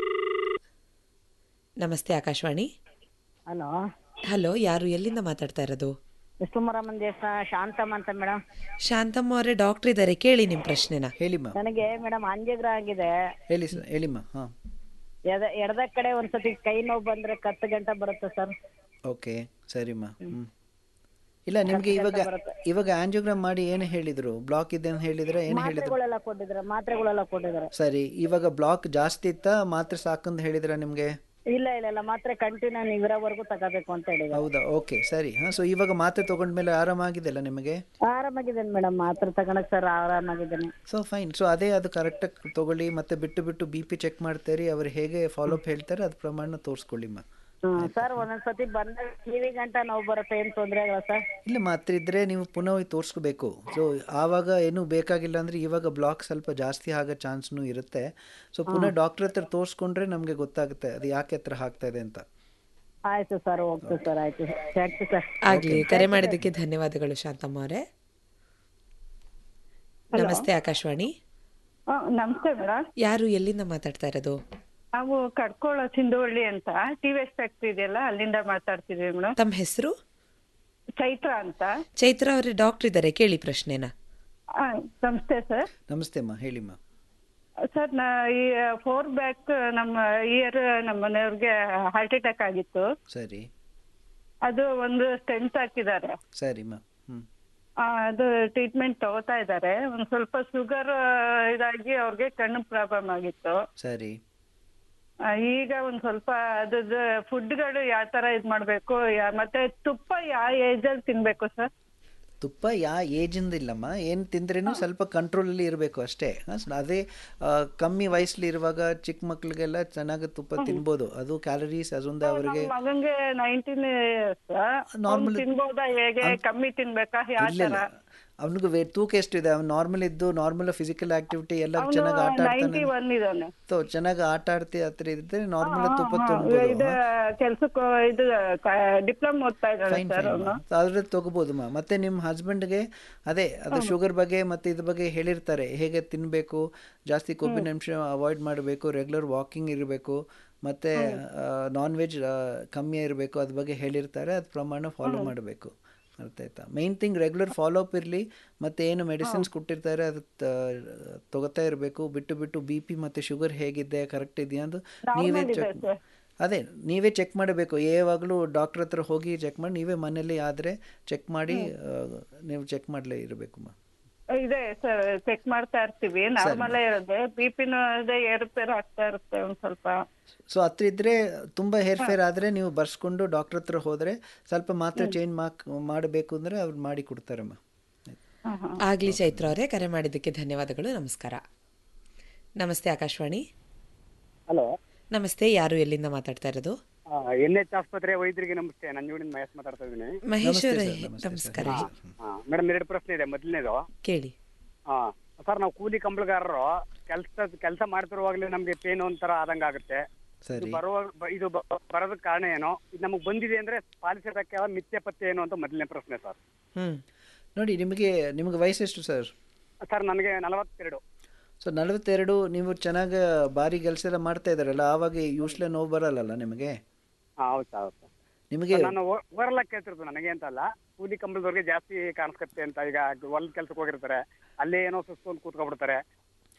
ನಮಸ್ತೆ ಆಕಾಶವಾಣಿ ಹಲೋ ಹಲೋ ಯಾರು ಎಲ್ಲಿಂದ ಮಾತಾಡ್ತಾ ಇರೋದು ವಿಷ್ಣುಮರಮ್ಮನ ದೇವಸ್ಥಾನ ಶಾಂತಮ್ಮ ಅಂತ ಮೇಡಮ್ ಶಾಂತಮ್ಮ ಅವರೇ ಡಾಕ್ಟರ್ ಇದ್ದಾರೆ ಕೇಳಿ ನಿಮ್ಮ ಪ್ರಶ್ನೆನ ಹೇಳಿಮ್ಮ ನನಗೆ ಮೇಡಮ್ ಅಂಜಗ್ರ ಆಗಿದೆ ಹೇಳಿ ಸರ್ ಹೇಳಿಮ್ಮ ಹಾಂ ಎಡ ಎಡದ ಕಡೆ ಒಂದ್ಸತಿ ಕೈ ನೋವು ಬಂದ್ರೆ ಕತ್ತು ಗಂಟೆ ಬರುತ್ತೆ ಸರ್ ಓಕೆ ಸರಿಮ್ಮ ಹ್ಞೂ ಇಲ್ಲ ನಿಮಗೆ ಇವಾಗ ಇವಾಗ ಆಂಜಿಯೋಗ್ರಾಮ್ ಮಾಡಿ ಏನು ಹೇಳಿದರು ಬ್ಲಾಕ್ ಇದೆ ಅಂತ ಹೇಳಿದ್ರೆ ಏನು ಹೇಳಿದ್ರು ಮಾತ್ರೆಗಳೆಲ್ಲ ಕೊಟ್ಟಿದ್ರೆ ಮಾತ್ರೆಗಳೆಲ್ಲ ಕೊಟ್ಟಿದ್ದಾರೆ ಸರಿ ಇವಾಗ ಬ್ಲಾಕ್ ಜಾಸ್ತಿ ಇತ್ತಾ ಮಾತ್ರೆ ಸಾಕಂತ ಹೇಳಿದ್ರ ನಿಮಗೆ ಇಲ್ಲ ಇಲ್ಲ ಇಲ್ಲ ಮಾತ್ರೆ ಕಂಟಿನ್ಯೂ ನೀವು ಇರೋವರೆಗೂ ತಗೋಬೇಕು ಅಂತ ಹೇಳಿದ್ದಾರೆ ಹೌದಾ ಓಕೆ ಸರಿ ಹಾಂ ಸೊ ಇವಾಗ ಮಾತ್ರೆ ತೊಗೊಂಡ್ಮೇಲೆ ಆರಾಮಾಗಿದೆಲ್ಲ ನಿಮಗೆ ಆರಾಮಾಗಿದ್ದೇನೆ ಮೇಡಮ್ ಮಾತ್ರೆ ತಗೊಳಕ್ ಸರ್ ಆರಾಮಾಗಿದ್ದೇನೆ ಸೊ ಫೈನ್ ಸೊ ಅದೇ ಅದು ಕರೆಕ್ಟಾಗಿ ತೊಗೊಳ್ಳಿ ಮತ್ತೆ ಬಿಟ್ಟು ಬಿಟ್ಟು ಬಿ ಪಿ ಚೆಕ್ ಮಾಡ್ತೀರಿ ಅವ್ರು ಹೇಗೆ ಫಾಲೋಅಪ್ ಹೇಳ್ತಾರೆ ಅದ್ರ ಪ್ರಮಾಣ ತೋರಿಸ್ಕೊಳ್ಳಿಮ್ಮ ಹ್ಮ್ ಸರ್ ಒಂದೊಂದ್ಸತಿ ಬಂದಾಗ ಕಿವಿ ಗಂಟ ನೋವು ಬರುತ್ತೆ ಏನ್ ತೊಂದ್ರೆ ಆಗಲ್ಲ ಸರ್ ಇಲ್ಲ ಮಾತ್ರೆ ಇದ್ದರೆ ನೀವು ಪುನಃ ಹೋಗಿ ತೋರಿಸ್ಕೋಬೇಕು ಸೊ ಆವಾಗ ಏನೂ ಬೇಕಾಗಿಲ್ಲ ಅಂದರೆ ಇವಾಗ ಬ್ಲಾಕ್ ಸ್ವಲ್ಪ ಜಾಸ್ತಿ ಆಗೋ ಚಾನ್ಸ್ನೂ ಇರುತ್ತೆ ಸೊ ಪುನಃ ಡಾಕ್ಟ್ರ್ ಹತ್ರ ತೋರಿಸ್ಕೊಂಡ್ರೆ ನಮಗೆ ಗೊತ್ತಾಗುತ್ತೆ ಅದು ಯಾಕೆ ಹತ್ರ ಆಗ್ತಾ ಇದೆ ಅಂತ ಆಯ್ತು ಸರ್ ಓಕೆ ಸರ್ ಆಯ್ತು ಥ್ಯಾಂಕ್ ಯು ಸರ್ ಆಗ್ಲಿ ಕರೆ ಮಾಡಿದ್ದಕ್ಕೆ ಧನ್ಯವಾದಗಳು ಶಾಂತಮ್ಮ ಅವರೇ ನಮಸ್ತೆ ಆಕಾಶವಾಣಿ ನಮಸ್ತೆ ಮೇಡಮ್ ಯಾರು ಎಲ್ಲಿಂದ ಮಾತಾಡ್ತಾ ಇರೋದು ನಾವು ಕಡ್ಕೋಳ ಸಿಂಧುವಳ್ಳಿ ಅಂತ ಟಿ ವಿ ಎಸ್ ಫ್ಯಾಕ್ಟ್ರಿ ಇದೆಯಲ್ಲ ಅಲ್ಲಿಂದ ಮಾತಾಡ್ತಿದ್ವಿ ಮೇಡಮ್ ತಮ್ಮ ಹೆಸರು ಚೈತ್ರ ಅಂತ ಚೈತ್ರ ಅವರೇ ಡಾಕ್ಟರ್ ಇದ್ದಾರೆ ಕೇಳಿ ಪ್ರಶ್ನೆನ ಆ, ನಮಸ್ತೆ ಸರ್ ನಮಸ್ತೆ ಅಮ್ಮ ಹೇಳಿಮ್ಮ ಸರ್ ನಾ ಈ ಫೋರ್ ಬ್ಯಾಕ್ ನಮ್ಮ ಇಯರ್ ನಮ್ಮ ಮನೆಯವ್ರಿಗೆ ಹಾರ್ಟ್ ಅಟ್ಯಾಕ್ ಆಗಿತ್ತು ಸರಿ ಅದು ಒಂದು ಸ್ಟೆಂಟ್ ಹಾಕಿದ್ದಾರೆ ಸರಿಮ್ಮ ಹ್ಞೂ ಆ, ಅದು ಟ್ರೀಟ್ಮೆಂಟ್ ತಗೋತಾ ಇದ್ದಾರೆ ಒಂದ್ ಸ್ವಲ್ಪ ಶುಗರ್ ಇದಾಗಿ ಅವ್ರಿಗೆ ಕಣ್ಣು ಪ್ರಾಬ್ಲಮ್ ಆಗಿತ್ತು ಸರಿ ಆ, ಈಗ ಒಂದ್ ಸ್ವಲ್ಪ ಅದ್ರದ್ದು ಫುಡ್ಗಳು ಯಾವ ತರ ಇದ್ ಮಾಡ್ಬೇಕು ಯಾ- ಮತ್ತೆ ತುಪ್ಪ ಯಾವ ಏಜ್ ಅಲ್ಲಿ ತಿನ್ಬೇಕು ಸರ್ ತುಪ್ಪ ಯಾ ಏಜಿಂದ ಇಲ್ಲಮ್ಮ ಏನು ತಿಂದ್ರೇನು ಸ್ವಲ್ಪ ಕಂಟ್ರೋಲಲ್ಲಿ ಇರಬೇಕು ಅಷ್ಟೇ ಹಾಂ, ಸ- ಅದೇ ಆ, ಕಮ್ಮಿ ವಯಸ್ಸಲ್ಲಿ ಇರುವಾಗ ಚಿಕ್ಕ ಮಕ್ಳಿಗೆಲ್ಲ ಚೆನ್ನಾಗಿ ತುಪ್ಪ ತಿನ್ಬೋದು ಅದು ಕ್ಯಾಲರೀಸ್ ಅದೊಂದು ಅವರಿಗೆ ನಮ್ ಮಗಂಗೆ ನೈನ್ಟೀನ್ Normal- ತಿನ್ಬೋದಾ ಹೇಗೆ ಕಮ್ಮಿ ತಿನ್ಬೇಕಾ ಯಾವ ಇಲ್ಲ ತರ ಅವನಿಗೆ ವೇ ತೂಕ ಎಷ್ಟಿದೆ ಅವ್ನು ನಾರ್ಮಲ್ ಇದ್ದು ನಾರ್ಮಲ್ ಫಿಸಿಕಲ್ ಆಕ್ಟಿವಿಟಿ ಎಲ್ಲ ಚೆನ್ನಾಗಿ ಆಟ ನೈಂಟಿ ಆಡ್ತಾನೆ ಒನ್ ಇದಾನೆ ಸೊ ಚೆನ್ನಾಗಿ ಆಟ ಆಡ್ತಿ ಹತ್ರ ಇದ್ರೆ ನಾರ್ಮಲ್ ತುಪ್ಪ ಇದು ತಿನ್ಬೋದು ಕೆಲ್ಸಕ್ಕೆ ಇದು ಡಿಪ್ಲೊಮಾ ಓದ್ತಾ ಇದ್ದಾಳೆ ಫೈನ್ ಸರ್ ಫೈನ್ ಅವನು ಅದ್ರಲ್ಲಿ ತಗೋಬೋದಮ್ಮ ಮತ್ತೆ ನಿಮ್ಮ ಹಸ್ಬೆಂಡ್ಗೆ ಅದೇ ಅದು ಶುಗರ್ ಬಗ್ಗೆ ಮತ್ತೆ ಇದ್ರ ಬಗ್ಗೆ ಹೇಳಿರ್ತಾರೆ ಹೇಗೆ ತಿನ್ನಬೇಕು ಜಾಸ್ತಿ ಕೊಬ್ಬಿನ ಅಂಶ ಅವಾಯ್ಡ್ ಮಾಡಬೇಕು ರೆಗ್ಯುಲರ್ ವಾಕಿಂಗ್ ಇರಬೇಕು ಮತ್ತು ನಾನ್ ವೆಜ್ ಕಮ್ಮಿ ಇರಬೇಕು ಅದ್ರ ಬಗ್ಗೆ ಹೇಳಿರ್ತಾರೆ ಅದ್ರ ಪ್ರಮಾಣ ಫಾಲೋ ಮಾಡಬೇಕು ಅರ್ಥ ಆಯ್ತಾ main thing regular follow up ಇರಲಿ ಮತ್ತು ಏನು ಮೆಡಿಸಿನ್ಸ್ ಕೊಟ್ಟಿರ್ತಾರೆ ಅದು ತ- ತಗೋತಾ ಇರಬೇಕು ಬಿಟ್ಟು ಬಿಟ್ಟು ಬಿ ಪಿ ಮತ್ತು ಶುಗರ್ ಹೇಗಿದೆ ಕರೆಕ್ಟ್ ಇದೆಯಾ ಅಂತ ನೀವೇ Normal ಇದೆ ಚೆಕ್ sir. ಅದೇ ನೀವೇ ಚೆಕ್ ಮಾಡಬೇಕು ಯಾವಾಗಲೂ ಡಾಕ್ಟ್ರ್ ಹತ್ರ ಹೋಗಿ ಚೆಕ್ ಮಾಡಿ ನೀವೇ ಮನೇಲಿ ಆದರೆ ಚೆಕ್ ಮಾಡಿ ಆ, ನೀವು ಚೆಕ್ ಮಾಡಲೇ ಇರಬೇಕಮ್ಮ ಇದೆ ಸರ್ ಚೆಕ್ ಮಾಡ್ತಾ ಇರ್ತೀವಿ ನಾರ್ಮಲ್ ಇರುತ್ತೆ ಬಿ ಪಿನೂ ಇದೆ ಏರುಪೇರು ಆಗ್ತಾ ಇರುತ್ತೆ ಒಂದ್ ಸ್ವಲ್ಪ ಸೊ ಹತ್ರ ಇದ್ದರೆ ತುಂಬ ಹೇರ್ ಫೇರ್ ಆದರೆ ನೀವು ಬರ್ಸ್ಕೊಂಡು ಡಾಕ್ಟ್ರ್ ಹತ್ರ ಹೋದರೆ ಸ್ವಲ್ಪ ಮಾತ್ರ ಚೇಂಜ್ ಮಾಕ್ ಮಾಡಬೇಕು ಅಂದರೆ ಅವ್ರು ಮಾಡಿ ಕೊಡ್ತಾರಮ್ಮ ಆಗ್ಲಿ ಚೈತ್ರ ಅವರೇ ಕರೆ ಮಾಡಿದ್ದಕ್ಕೆ ಧನ್ಯವಾದಗಳು ನಮಸ್ಕಾರ ನಮಸ್ತೆ ಆಕಾಶವಾಣಿ ಹಲೋ ನಮಸ್ತೆ ಯಾರು ಎಲ್ಲಿಂದ ಮಾತಾಡ್ತಾ ಇರೋದು ಎನ್ ಎಚ್ ಆಸ್ಪತ್ರೆ ವೈದ್ಯರಿಗೆ ನಮಸ್ತೆ ನಂಜುಡಿಂದ ಮಹೇಶ್ ಮಾತಾಡ್ತಾ ಇದ್ದೀನಿ ಮಹೇಶ್ ಅವರೇ ನಮಸ್ಕಾರ ಮೇಡಮ್ ಎರಡು ಪ್ರಶ್ನೆ ಇದೆ ಮೊದಲನೇದು ಕೇಳಿ ಸರ್ ನಾವು ಕೂಲಿ ಕಂಬಳಗಾರರು ಕೆಲಸ ಕೆಲಸ ಮಾಡ್ತಿರುವಾಗಲೇ ನಮ್ಗೆ ಪೇನ್ ಒಂಥರ ಆದಂಗ ಆಗುತ್ತೆ ಇದು ಸರಿ ಬರುವ ಬ- ಇದು ಬ- ಬರೋದಕ್ಕೆ ಕಾರಣ ಏನು ಇದು ನಮಗೆ ಬಂದಿದೆ ಅಂದ್ರೆ ಪಾಲಿಸೋದಕ್ಕೆ ಮಿಥ್ಯ ಪತ್ತೆ ಏನು ಅಂತ ಮೊದಲನೇ ಪ್ರಶ್ನೆ ಸರ್ ಹ್ಮ್ ನೋಡಿ ನಿಮಗೆ ನಿಮಗೆ ವಯಸ್ಸೆಷ್ಟು ಸರ್ ಸರ್ ನನಗೆ ನಲವತ್ತೆರಡು ಸೊ ನಲವತ್ತೆರಡು ನೀವು ಚೆನ್ನಾಗಿ ಭಾರಿ ಕೆಲಸ ಎಲ್ಲ ಮಾಡ್ತಾ ಇದ್ದಾರಲ್ಲ ಆವಾಗ ಯೂಸ್ಲೆ ನೋವು ಬರಲ್ಲಲ್ಲ ನಿಮಗೆ ಹಾ ಹೌದು ಸರ್ ಹೌದು ಸರ್ ನಿಮಗೆ ನಾನು ಓವರಲ್ಲ ಕೇಳ್ತಿರೋದು ನನಗೆ ಅಂತ ಅಲ್ಲ ಕೂಲಿ ಕಂಬಳದವ್ರಿಗೆ ಜಾಸ್ತಿ ಕಾಣಿಸ್ಕತ್ತೆ ಅಂತ ಈಗ ಹೊಲದ ಕೆಲ್ಸಕ್ಕೆ ಹೋಗಿರ್ತಾರೆ ಅಲ್ಲೇ ಏನೋ ಸುಸ್ತು ಅಂತ ಕೂತ್ಕೊಬಿಡ್ತಾರೆ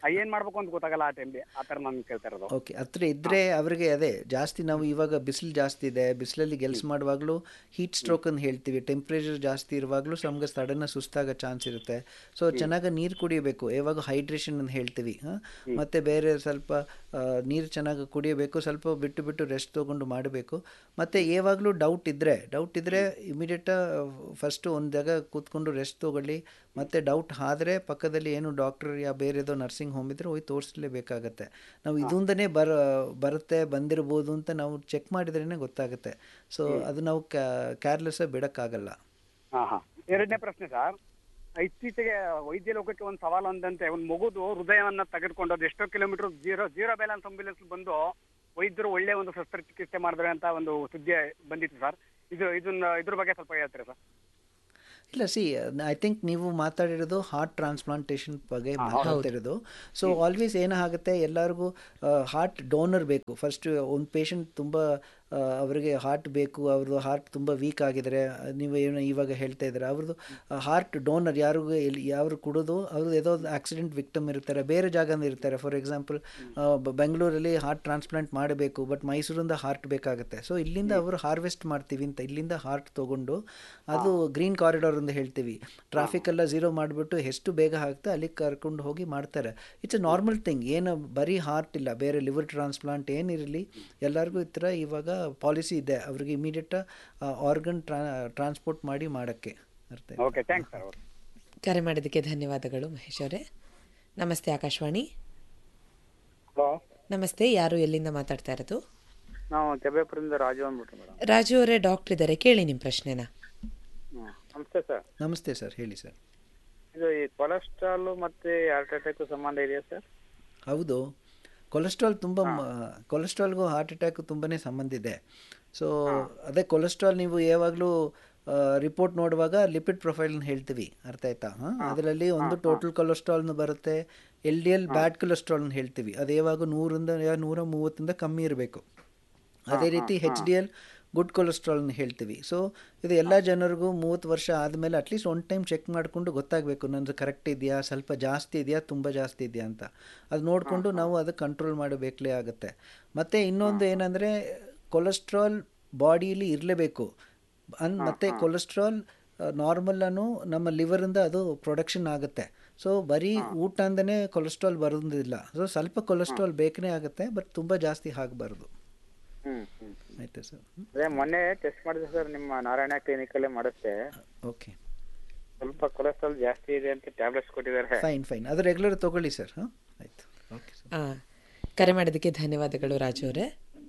ಏನು ಮಾಡ್ಬೇಕು ಅಂತ ಗೊತ್ತಾಗಲ್ಲ ಆ ಟೈಮ್ಲಿ ಆ ಥರ ನಾನು ಕೇಳ್ತಾ ಇರೋದು ಓಕೆ ಹತ್ರ ಇದ್ದರೆ ಅವರಿಗೆ ಅದೇ ಜಾಸ್ತಿ ನಾವು ಇವಾಗ ಬಿಸಿಲು ಜಾಸ್ತಿ ಇದೆ ಬಿಸಿಲಲ್ಲಿ ಕೆಲಸ ಮಾಡುವಾಗಲೂ ಹೀಟ್ ಸ್ಟ್ರೋಕ್ ಅಂತ ಹೇಳ್ತೀವಿ ಟೆಂಪ್ರೇಚರ್ ಜಾಸ್ತಿ ಇರುವಾಗಲೂ ನಮ್ಗೆ ಸಡನ್ನ ಸುಸ್ತಾಗೋ ಚಾನ್ಸ್ ಇರುತ್ತೆ ಸೊ ಚೆನ್ನಾಗಿ ನೀರು ಕುಡಿಯಬೇಕು ಯಾವಾಗ ಹೈಡ್ರೇಷನ್ ಅಂತ ಹೇಳ್ತೀವಿ ಹಾಂ ಮತ್ತು ಬೇರೆ ಸ್ವಲ್ಪ ನೀರು ಚೆನ್ನಾಗಿ ಕುಡಿಯಬೇಕು ಸ್ವಲ್ಪ ಬಿಟ್ಟು ಬಿಟ್ಟು ರೆಸ್ಟ್ ತೊಗೊಂಡು ಮಾಡಬೇಕು ಮತ್ತು ಯಾವಾಗಲೂ ಡೌಟ್ ಇದ್ದರೆ ಡೌಟ್ ಇದ್ದರೆ ಇಮಿಡಿಯೇಟ ಫಸ್ಟು ಒಂದು ಜಾಗ ಕೂತ್ಕೊಂಡು ರೆಸ್ಟ್ ತೊಗೊಳ್ಳಿ ಮತ್ತು ಡೌಟ್ ಆದ್ರೆ ಪಕ್ಕದಲ್ಲಿ ಏನು ಡಾಕ್ಟರ್ ಯಾ ಬೇರೆದೋ ನರ್ಸಿಂಗ್ ಹೋಮ್ ಇದ್ದರೆ ಹೋಗಿ ತೋರಿಸಲೇಬೇಕಾಗತ್ತೆ ನಾವು ಇದರಿಂದನೇ ಬರ ಬರುತ್ತೆ ಬಂದಿರ್ಬೋದು ಅಂತ ನಾವು ಚೆಕ್ ಮಾಡಿದ್ರೇ ಗೊತ್ತಾಗುತ್ತೆ ಸೊ ಅದು ನಾವು ಕ್ಯಾರ್ಲೆಸ್ಸಾಗಿ ಬಿಡೋಕ್ಕಾಗಲ್ಲ ಹಾಂ ಹಾಂ ಎರಡನೇ ಪ್ರಶ್ನೆ ಸರ್ ಇತ್ತೀಚೆಗೆ ವೈದ್ಯ ಲೋಕಕ್ಕೆ ಒಂದು ಸವಾಲು ಅಂದಂತೆ ಒಂದು ಮಗುದು ಹೃದಯವನ್ನ ತೆಗೆದುಕೊಂಡು ಅದು ಎಷ್ಟೋ kilometre zero zero balance ambulance ಬಂದು ವೈದ್ಯರು ಒಳ್ಳೆ ಒಂದು ಶಸ್ತ್ರಚಿಕಿತ್ಸೆ ಮಾಡಿದ್ರೆ ಅಂತ ಒಂದು ಸುದ್ದಿ ಬಂದಿತ್ತು ಸರ್ ಇದು ಇದನ್ನ ಇದ್ರ ಬಗ್ಗೆ ಸ್ವಲ್ಪ ಹೇಳ್ತೀರಾ ಸರ್ ಇಲ್ಲ ಸಿ ಐ ಥಿಂಕ್ ನೀವು ಮಾತಾಡಿರೋದು ಹಾರ್ಟ್ ಟ್ರಾನ್ಸ್ಪ್ಲಾಂಟೇಷನ್ ಬಗ್ಗೆ ಮಾತಾಡ್ತಿರೋದು ಸೊ ಆಲ್ವೇಸ್ ಏನಾಗುತ್ತೆ ಎಲ್ಲರಿಗೂ ಹಾರ್ಟ್ ಡೋನರ್ ಬೇಕು ಫಸ್ಟ್ ಒಂದು ಪೇಷಂಟ್ ತುಂಬ ಆ, ಅವರಿಗೆ ಹಾರ್ಟ್ ಬೇಕು ಅವ್ರದ್ದು ಹಾರ್ಟ್ ತುಂಬ ವೀಕ್ ಆಗಿದ್ದಾರೆ ನೀವು ಏನು ಇವಾಗ ಹೇಳ್ತಾ ಇದ್ದಾರೆ ಅವ್ರದ್ದು ಹಾರ್ಟ್ ಡೋನರ್ ಯಾರಿಗೂ ಎಲ್ಲಿ ಯಾರು ಕುಡೋದು ಅವ್ರದ್ದು ಯಾವುದೋ ಒಂದು ಆಕ್ಸಿಡೆಂಟ್ ವಿಕ್ಟಮ್ ಇರ್ತಾರೆ ಬೇರೆ ಜಾಗದಿಂದ ಇರ್ತಾರೆ ಫಾರ್ ಎಕ್ಸಾಂಪಲ್ ಬೆಂಗಳೂರಲ್ಲಿ ಹಾರ್ಟ್ ಟ್ರಾನ್ಸ್ಪ್ಲಾಂಟ್ ಮಾಡಬೇಕು ಬಟ್ ಮೈಸೂರಿಂದ ಹಾರ್ಟ್ ಬೇಕಾಗುತ್ತೆ ಸೊ ಇಲ್ಲಿಂದ ಅವರು ಹಾರ್ವೆಸ್ಟ್ ಮಾಡ್ತೀವಿ ಅಂತ ಇಲ್ಲಿಂದ ಹಾರ್ಟ್ ತೊಗೊಂಡು ಅದು ಗ್ರೀನ್ ಕಾರಿಡಾರ್ ಅಂತ ಹೇಳ್ತೀವಿ ಟ್ರಾಫಿಕ್ ಎಲ್ಲ ಝೀರೋ ಮಾಡಿಬಿಟ್ಟು ಎಷ್ಟು ಬೇಗ ಆಗುತ್ತೆ ಅಲ್ಲಿಗೆ ಕರ್ಕೊಂಡು ಹೋಗಿ ಮಾಡ್ತಾರೆ ಇಟ್ಸ್ ಎ ನಾರ್ಮಲ್ ಥಿಂಗ್ ಏನು ಬರೀ ಹಾರ್ಟ್ ಇಲ್ಲ ಬೇರೆ ಲಿವರ್ ಟ್ರಾನ್ಸ್ಪ್ಲಾಂಟ್ ಏನಿರಲಿ ಎಲ್ಲರಿಗೂ ಈ ಥರ ಇವಾಗ ಪಾಲಿಸಿ ಇದೆ ಅವ್ರಿಗೆ ಇಮಿಡಿಯೇಟ್ ಆರ್ಗನ್ ಟ್ರಾ ಟ್ರಾನ್ಸ್ಪೋರ್ಟ್ ಮಾಡಿ ಮಾಡೋಕ್ಕೆ ಅರ್ಥ ಆಯ್ತಾ? ಓಕೆ ಥ್ಯಾಂಕ್ಸ್ ಸರ್ ಓಕೆ ಕರೆ ಮಾಡಿದ್ದಕ್ಕೆ ಧನ್ಯವಾದಗಳು ಮಹೇಶ್ ಅವರೇ ನಮಸ್ತೆ ಆಕಾಶವಾಣಿ ಹಲೋ ನಮಸ್ತೆ ಯಾರು ಎಲ್ಲಿಂದ ಮಾತಾಡ್ತಾ ಇರೋದು ನಾವು ಕೆಬೇಪುರದಿಂದ ರಾಜು ಅಂದ್ಬಿಟ್ಟು ಮೇಡಮ್ ರಾಜು ಅವರೇ ಡಾಕ್ಟರ್ ಇದ್ದಾರೆ ಕೇಳಿ ನಿಮ್ಮ ಪ್ರಶ್ನೆನ ನಮಸ್ತೆ ಸರ್ ನಮಸ್ತೆ ಸರ್ ಹೇಳಿ ಸರ್ ಇದು ಈ ಕೊಲೆಸ್ಟ್ರಾಲ್ ಮತ್ತೆ ಹಾರ್ಟ್ ಅಟ್ಯಾಕ್ ಸಂಬಂಧ ಇದೆಯಾ ಸರ್ ಹೌದು ಕೊಲೆಸ್ಟ್ರಾಲ್ ತುಂಬ ಕೊಲೆಸ್ಟ್ರಾಲ್ಗೂ ಹಾರ್ಟ್ ಅಟ್ಯಾಕು ತುಂಬಾ ಸಂಬಂಧ ಇದೆ ಸೊ ಅದೇ ಕೊಲೆಸ್ಟ್ರಾಲ್ ನೀವು ಯಾವಾಗಲೂ ರಿಪೋರ್ಟ್ ನೋಡುವಾಗ ಲಿಪಿಡ್ ಪ್ರೊಫೈಲ್ನ ಹೇಳ್ತೀವಿ ಅರ್ಥ ಆಯ್ತಾ ಹಾಂ ಅದರಲ್ಲಿ ಒಂದು ಟೋಟಲ್ ಕೊಲೆಸ್ಟ್ರಾಲ್ನು ಬರುತ್ತೆ ಎಲ್ ಡಿ ಎಲ್ ಬ್ಯಾಡ್ ಕೊಲೆಸ್ಟ್ರಾಲ್ನ ಹೇಳ್ತೀವಿ ಅದು ಯಾವಾಗ ನೂರಿಂದ ಯಾ- ನೂರ ಮೂವತ್ತಿಂದ ಕಮ್ಮಿ ಇರಬೇಕು ಅದೇ ರೀತಿ ಹೆಚ್ ಡಿ ಎಲ್ ಗುಡ್ ಕೊಲೆಸ್ಟ್ರಾಲ್ನ ಹೇಳ್ತೀವಿ ಸೊ ಇದು ಎಲ್ಲ ಜನರಿಗೂ ಮೂವತ್ತು ವರ್ಷ ಆದಮೇಲೆ ಅಟ್ಲೀಸ್ಟ್ ಒನ್ ಟೈಮ್ ಚೆಕ್ ಮಾಡಿಕೊಂಡು ಗೊತ್ತಾಗಬೇಕು ನಂದು ಕರೆಕ್ಟ್ ಇದೆಯಾ ಸ್ವಲ್ಪ ಜಾಸ್ತಿ ಇದೆಯಾ ತುಂಬ ಜಾಸ್ತಿ ಇದೆಯಾ ಅಂತ ಅದು ನೋಡಿಕೊಂಡು ನಾವು ಅದು ಕಂಟ್ರೋಲ್ ಮಾಡಬೇಕಲೇ ಆಗುತ್ತೆ ಮತ್ತು ಇನ್ನೊಂದು ಏನಂದರೆ ಕೊಲೆಸ್ಟ್ರಾಲ್ ಬಾಡಿಯಲ್ಲಿ ಇರಲೇಬೇಕು ಅನ್ ಮತ್ತು ಕೊಲೆಸ್ಟ್ರಾಲ್ ನಾರ್ಮಲ್ಲೂ ನಮ್ಮ ಲಿವರಿಂದ ಅದು ಪ್ರೊಡಕ್ಷನ್ ಆಗುತ್ತೆ ಸೊ ಬರೀ ಊಟ ಅಂದನೇ ಕೊಲೆಸ್ಟ್ರಾಲ್ ಬರೋದಿಲ್ಲ ಸೊ ಸ್ವಲ್ಪ ಕೊಲೆಸ್ಟ್ರಾಲ್ ಬೇಕೇ ಆಗುತ್ತೆ ಬಟ್ ತುಂಬ ಜಾಸ್ತಿ ಆಗಬಾರ್ದು ಹ್ಮ್ ಹ್ಮ್ ಆಯ್ತಾ ಸರ್ ಅದೇ ಮೊನ್ನೆ ಟೆಸ್ಟ್ ಮಾಡಿದೆ ಸರ್ ನಿಮ್ಮ ನಾರಾಯಣ ಕ್ಲಿನಿಕ್ ಅಲ್ಲೇ ಮಾಡಿಸ್ದೆ ಓಕೆ ಸ್ವಲ್ಪ ಕೊಲೆಸ್ಟ್ರಾಲ್ ಜಾಸ್ತಿ ಇದೆ ಅಂತ ಟ್ಯಾಬ್ಲೆಟ್ಸ್ ಕೊಟ್ಟಿದ್ದಾರೆ ಫೈನ್ ಫೈನ್ ಅದು ರೆಗ್ಯುಲರ್ ತೊಗೊಳ್ಳಿ ಸರ್ ಹಾಂ ಆಯಿತು ಓಕೆ ಸರ್ ಆ, ಕರೆ ಮಾಡಿದ್ದಕ್ಕೆ ಧನ್ಯವಾದಗಳು ರಾಜು ಅವರೇ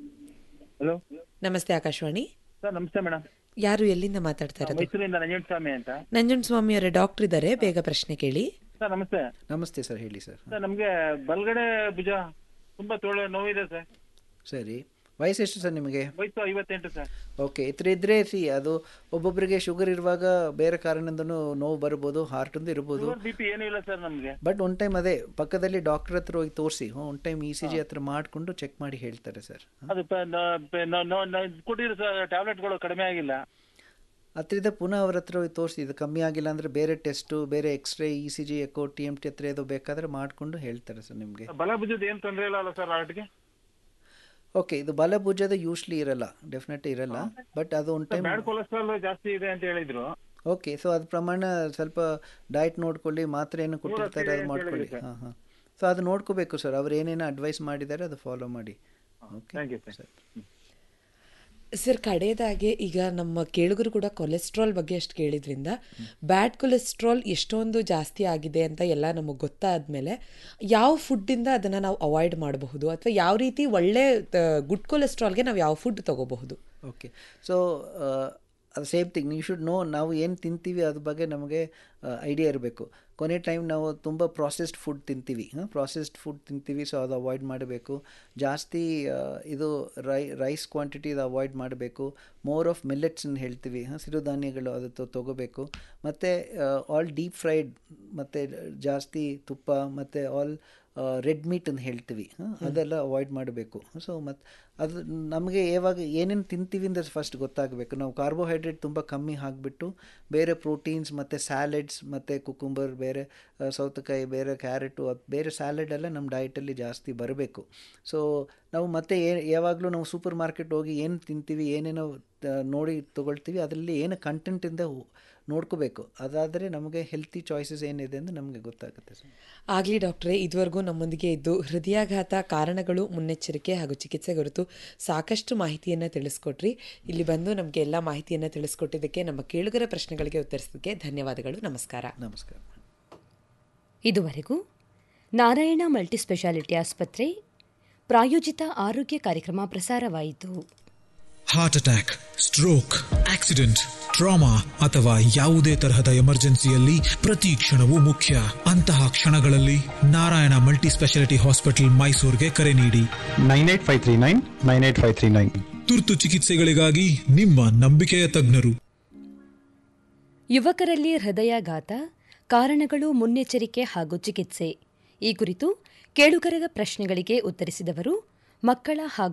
ಹಲೋ ನಮಸ್ತೆ ಆಕಾಶವಾಣಿ ಸರ್ ನಮಸ್ತೆ ಮೇಡಮ್ ಯಾರು ಎಲ್ಲಿಂದ ಮಾತಾಡ್ತಾ ಇರೋದು ಮೈಸೂರಿಂದ ನಂಜುಂಡಸ್ವಾಮಿ ಅಂತ ನಂಜುಂಡಸ್ವಾಮಿ ಅವರೇ ಡಾಕ್ಟರ್ ಇದ್ದಾರೆ ಬೇಗ ಪ್ರಶ್ನೆ ಕೇಳಿ ಸರ್ ನಮಸ್ತೆ ನಮಸ್ತೆ ಸರ್ ಹೇಳಿ ಸರ್ ಸರ್ ನಮ್ಗೆ ಬಲ್ಗಡೆ ಭುಜ ತುಂಬಾ ತೋಳ ನೋವಿದೆ ಸರ್ ಸರಿ ವಯಸ್ಸೆಷ್ಟು ಸರ್ ನಿಮಗೆ ವಯಸ್ಸು ಐವತ್ತೆಂಟು ಸರ್ ಓಕೆ ಇತರ ಇದ್ರೆ ಸಿ ಅದು ಒಬ್ಬೊಬ್ಬರಿಗೆ ಶುಗರ್ ಇರುವಾಗ ಬೇರೆ ಕಾರಣದಿಂದನೂ ನೋವು ಬರ್ಬೋದು ಹಾರ್ಟಿಂದ ಇರ್ಬೋದು ಶುಗರ್ ಬಿ ಪಿ ಏನೂ ಇಲ್ಲ ಸರ್ ನಮ್ಗೆ ಬಟ್ ಒನ್ ಟೈಮ್ ಅದೇ ಪಕ್ಕದಲ್ಲಿ ಡಾಕ್ಟರ್ ಹತ್ರ ಹೋಗಿ ತೋರಿಸಿ one time E C G ಹತ್ರ ಮಾಡಿಕೊಂಡು ಚೆಕ್ ಮಾಡಿ ಹೇಳ್ತಾರೆ ಸರ್ ಅದು ಪ- ನ- ಪ- ನ- ನ- ನ- ಕೊಟ್ಟಿರೋ ಸರ್ ಟ್ಯಾಬ್ಲೆಟ್ಗಳು ಕಡಿಮೆ ಆಗಿಲ್ಲ ಅದರಿಂದ ಪುನಃ ಅವ್ರ ಹತ್ರ ಹೋಗಿ ತೋರಿಸಿ ಇದು ಕಮ್ಮಿ ಆಗಿಲ್ಲ ಅಂದರೆ ಬೇರೆ ಟೆಸ್ಟು ಬೇರೆ x-ray E C G echo T M T ಹತ್ರ ಇದು ಬೇಕಾದರೆ ಮಾಡಿಕೊಂಡು ಹೇಳ್ತಾರೆ ಸರ್ ನಿಮಗೆ ಬಲ ಭುಜದ ಏನ್ ತೊಂದರೆ ಇಲ್ಲ ಅಲ್ಲ ಸರ್ ಹಾರ್ಟ್ಗೆ ಓಕೆ ಇದು ಬಲಭುಜದ ಯೂಶ್ಲಿ ಇರಲ್ಲ ಡೆಫಿನೆಟ್ ಇರಲ್ಲ ಬಟ್ ಅದು ಒನ್ ಟೈಮ್ ಬ್ಯಾಡ್ ಕೊಲೆಸ್ಟ್ರಾಲ್ ಜಾಸ್ತಿ ಇದೆ ಅಂತ ಹೇಳಿದ್ರು ಓಕೆ ಸೊ ಅದ್ರ ಪ್ರಮಾಣ ಸ್ವಲ್ಪ ಡಯಟ್ ನೋಡ್ಕೊಳ್ಳಿ ಮಾತ್ರೆ ಏನು ಕೊಟ್ಟಿರ್ತಾರೆ ಅದು ಅಂತ ಮಾಡ್ಕೊಳ್ಳಿ ಹೇಳಿದ್ರು ಹಾಂ ಹಾಂ ಸೊ ಅದು ನೋಡ್ಕೋಬೇಕು ಸರ್ ಅವ್ರು ಏನೇನು ಅಡ್ವೈಸ್ ಮಾಡಿದ್ದಾರೆ ಅದು ಫಾಲೋ ಮಾಡಿ okay thank you sir sir ಕಡೆಯದಾಗೆ ಈಗ ನಮ್ಮ ಕೇಳುಗರು ಕೂಡ ಕೊಲೆಸ್ಟ್ರಾಲ್ ಬಗ್ಗೆ ಅಷ್ಟು ಕೇಳಿದ್ರಿಂದ ಬ್ಯಾಡ್ ಕೊಲೆಸ್ಟ್ರಾಲ್ ಎಷ್ಟೊಂದು ಜಾಸ್ತಿ ಆಗಿದೆ ಅಂತ ಎಲ್ಲ ನಮಗೆ ಗೊತ್ತಾದ್ಮೇಲೆ ಯಾವ ಫುಡ್ಡಿಂದ ಅದನ್ನು ನಾವು ಅವಾಯ್ಡ್ ಮಾಡಬಹುದು ಅಥವಾ ಯಾವ ರೀತಿ ಒಳ್ಳೆ ಗುಡ್ ಕೊಲೆಸ್ಟ್ರಾಲ್ಗೆ ನಾವು ಯಾವ ಫುಡ್ ತಗೋಬಹುದು ಓಕೆ ಸೊ ಅದು ಸೇಮ್ ಥಿಂಗ್ ನೀವು ಶುಡ್ ನೋ ನಾವು ಏನು ತಿಂತೀವಿ ಅದ್ರ ಬಗ್ಗೆ ನಮಗೆ ಐಡಿಯಾ ಇರಬೇಕು ಕೊನೆ ಟೈಮ್ ನಾವು ತುಂಬ ಪ್ರಾಸೆಸ್ಡ್ ಫುಡ್ ತಿಂತೀವಿ ಹಾಂ ಪ್ರಾಸೆಸ್ಡ್ ಫುಡ್ ತಿಂತೀವಿ ಸೊ ಅದು ಅವಾಯ್ಡ್ ಮಾಡಬೇಕು ಜಾಸ್ತಿ ಆ, ಇದು ರೈ ರೈಸ್ ಕ್ವಾಂಟಿಟಿ ಇದು ಅವಾಯ್ಡ್ ಮಾಡಬೇಕು ಮೋರ್ ಆಫ್ ಮಿಲ್ಲೆಟ್ಸ್ ಅಂತ ಹೇಳ್ತೀವಿ ಹಾಂ ಸಿರುಧಾನ್ಯಗಳು ಅದು ತೊ- ತಗೋಬೇಕು ಮತ್ತು ಆಲ್ ಡೀಪ್ ಫ್ರೈಡ್ ಮತ್ತು ಜಾಸ್ತಿ ತುಪ್ಪ ಮತ್ತು ಆಲ್ ರೆಡ್ ಮೀಟ್ ಅಂತ ಹೇಳ್ತೀವಿ ಹ, ಅದೆಲ್ಲ ಅವಾಯ್ಡ್ ಮಾಡಬೇಕು ಸೊ ಮತ್ತು ಅದು ನಮಗೆ ಯಾವಾಗ ಏನೇನು ತಿಂತೀವಿ ಅಂತ ಫಸ್ಟ್ ಗೊತ್ತಾಗಬೇಕು ನಾವು ಕಾರ್ಬೋಹೈಡ್ರೇಟ್ ತುಂಬ ಕಮ್ಮಿ ಹಾಕಿಬಿಟ್ಟು ಬೇರೆ ಪ್ರೋಟೀನ್ಸ್ ಮತ್ತು ಸ್ಯಾಲೆಡ್ಸ್ ಮತ್ತು ಕುಕುಂಬರ್ ಬೇರೆ ಆ, ಸೌತೆಕಾಯಿ ಬೇರೆ ಕ್ಯಾರೆಟು ಅದು ಬೇರೆ ಸ್ಯಾಲೆಡ್ ಎಲ್ಲ ನಮ್ಮ ಡಯಟಲ್ಲಿ ಜಾಸ್ತಿ ಬರಬೇಕು ಸೊ ನಾವು ಮತ್ತೆ ಏ ಯಾವಾಗಲೂ ನಾವು ಸೂಪರ್ ಮಾರ್ಕೆಟ್ ಹೋಗಿ ಏನು ತಿಂತೀವಿ ಏನೇನೋ ಆ, ನೋಡಿ ತೊಗೊಳ್ತೀವಿ ಅದರಲ್ಲಿ ಏನು ಕಂಟೆಂಟಿಂದ ನೋಡ್ಕೋಬೇಕು ಅದಾದರೆ ನಮಗೆ ಹೆಲ್ತಿ ಚಾಯ್ಸಸ್ ಏನಿದೆ ಅಂತ ನಮಗೆ ಗೊತ್ತಾಗುತ್ತೆ ಸರ್ ಆಗಲಿ ಡಾಕ್ಟ್ರೇ ಇದುವರೆಗೂ ನಮ್ಮೊಂದಿಗೆ ಇದ್ದು ಹೃದಯಾಘಾತ ಕಾರಣಗಳು ಮುನ್ನೆಚ್ಚರಿಕೆ ಹಾಗೂ ಚಿಕಿತ್ಸೆ ಕುರಿತು ಸಾಕಷ್ಟು ಮಾಹಿತಿಯನ್ನು ತಿಳಿಸ್ಕೊಟ್ರಿ ಇಲ್ಲಿ ಬಂದು ನಮಗೆ ಎಲ್ಲ ಮಾಹಿತಿಯನ್ನು ತಿಳಿಸ್ಕೊಟ್ಟಿದ್ದಕ್ಕೆ ನಮ್ಮ ಕೇಳುಗರ ಪ್ರಶ್ನೆಗಳಿಗೆ ಉತ್ತರಿಸಿದ್ದಕ್ಕೆ ಧನ್ಯವಾದಗಳು ನಮಸ್ಕಾರ ನಮಸ್ಕಾರ ಇದುವರೆಗೂ ನಾರಾಯಣ ಮಲ್ಟಿಸ್ಪೆಷಾಲಿಟಿ ಆಸ್ಪತ್ರೆ ಪ್ರಾಯೋಜಿತ ಆರೋಗ್ಯ ಕಾರ್ಯಕ್ರಮ ಪ್ರಸಾರವಾಯಿತು heart attack stroke accident trauma ಅಥವಾ ಯಾವುದೇ ತರಹದ ಎಮರ್ಜೆನ್ಸಿಯಲ್ಲಿ ಪ್ರತಿ ಕ್ಷಣವೂ ಮುಖ್ಯ ಅಂತಹ ಕ್ಷಣಗಳಲ್ಲಿ ನಾರಾಯಣ ಮಲ್ಟಿ ಸ್ಪೆಷಾಲಿಟಿ ಹಾಸ್ಪಿಟಲ್ ಮೈಸೂರಿಗೆ ಕರೆ ನೀಡಿ nine eight five three nine nine eight five three nine ತುರ್ತು ಚಿಕಿತ್ಸೆಗಳಿಗಾಗಿ ನಿಮ್ಮ ನಂಬಿಕೆಯ ತಜ್ಞರು ಯುವಕರಲ್ಲಿ ಹೃದಯಾಘಾತ ಕಾರಣಗಳು ಮುನ್ನೆಚ್ಚರಿಕೆ ಹಾಗೂ ಚಿಕಿತ್ಸೆ ಈ ಕುರಿತು ಕೇಳುಗರ ಪ್ರಶ್ನೆಗಳಿಗೆ ಉತ್ತರಿಸಿದವರು ಮಕ್ಕಳ ಹಾಗೂ